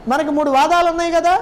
మనకి మూడు వాదాలు ఉన్నాయి కదా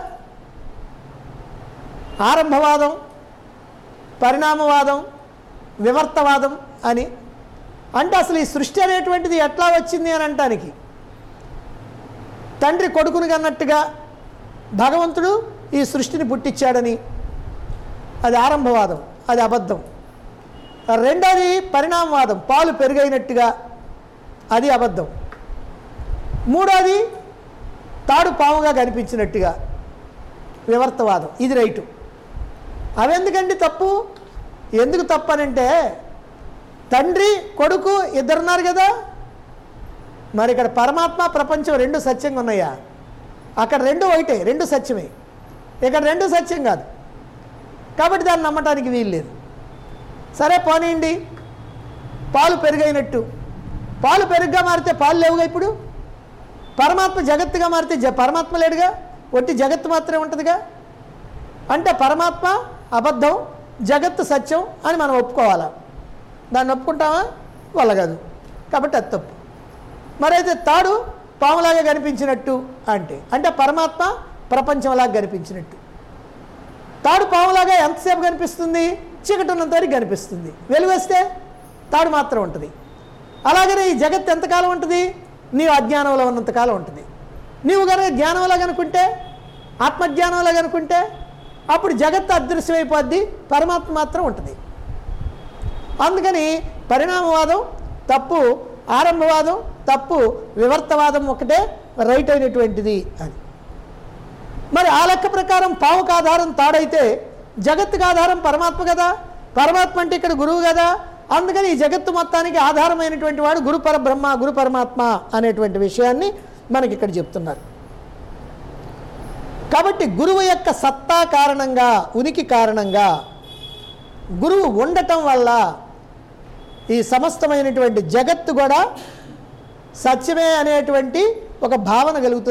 ఆరంభవాదం పరిణామవాదం వివర్తవాదం అని అంటే అసలు ఈ సృష్టి అనేటువంటిది ఎట్లా వచ్చింది అని అంటానికి తండ్రి కొడుకుని కన్నట్టుగా భగవంతుడు ఈ సృష్టిని పుట్టించాడని అది ఆరంభవాదం అది అబద్ధం రెండోది పరిణామవాదం పాలు పెరుగైనట్టుగా అది అబద్ధం మూడోది తాడు పాముగా కనిపించినట్టుగా వివర్తవాదం ఇది రైటు అవెందుకండి తప్పు ఎందుకు తప్పు అనంటే తండ్రి కొడుకు ఇద్దరున్నారు కదా మరి ఇక్కడ పరమాత్మ ప్రపంచం రెండు సత్యంగా ఉన్నాయా అక్కడ రెండు ఒకటే రెండు సత్యమే ఇక్కడ రెండు సత్యం కాదు కాబట్టి దాన్ని నమ్మటానికి వీలు లేదు సరే పోనీయండి పాలు పెరుగైనట్టు పాలు పెరుగ్గా మారితే పాలు లేవుగా ఇప్పుడు పరమాత్మ జగత్తుగా మారితే జ పరమాత్మ లేడుగా ఒట్టి జగత్తు మాత్రమే ఉంటుందిగా అంటే పరమాత్మ అబద్ధం జగత్తు సత్యం అని మనం ఒప్పుకోవాలా దాన్ని ఒప్పుకుంటామా వల్ల కాదు కాబట్టి అది తప్పు మరైతే తాడు పాములాగా కనిపించినట్టు అంటే అంటే పరమాత్మ ప్రపంచంలాగా కనిపించినట్టు తాడు పాములాగా ఎంతసేపు కనిపిస్తుంది చీకటి ఉన్నంత వరకు కనిపిస్తుంది వెలుగొస్తే తాడు మాత్రం ఉంటుంది అలాగనే ఈ జగత్ ఎంతకాలం ఉంటుంది నీవు అజ్ఞానంలో ఉన్నంతకాలం ఉంటుంది నీవు కనుక జ్ఞానంలో కనుకుంటే ఆత్మజ్ఞానంలో కనుకుంటే అప్పుడు జగత్తు అదృశ్యమైపోద్ది పరమాత్మ మాత్రం ఉంటుంది అందుకని పరిణామవాదం తప్పు ఆరంభవాదం తప్పు వివర్తవాదం ఒకటే రైట్ అయినటువంటిది అని మరి ఆ లెక్క ప్రకారం పావుకు ఆధారం తాడైతే జగత్తుకు ఆధారం పరమాత్మ కదా పరమాత్మ అంటే ఇక్కడ గురువు కదా అందుకని ఈ జగత్తు మొత్తానికి ఆధారమైనటువంటి వాడు గురు పరబ్రహ్మ గురు పరమాత్మ అనేటువంటి విషయాన్ని మనకి ఇక్కడ చెప్తున్నారు కాబట్టి గురువు యొక్క సత్తా కారణంగా ఉనికి కారణంగా గురువు ఉండటం వల్ల ఈ సమస్తమైనటువంటి జగత్తు కూడా సత్యమే అనేటువంటి ఒక భావన కలుగుతుంది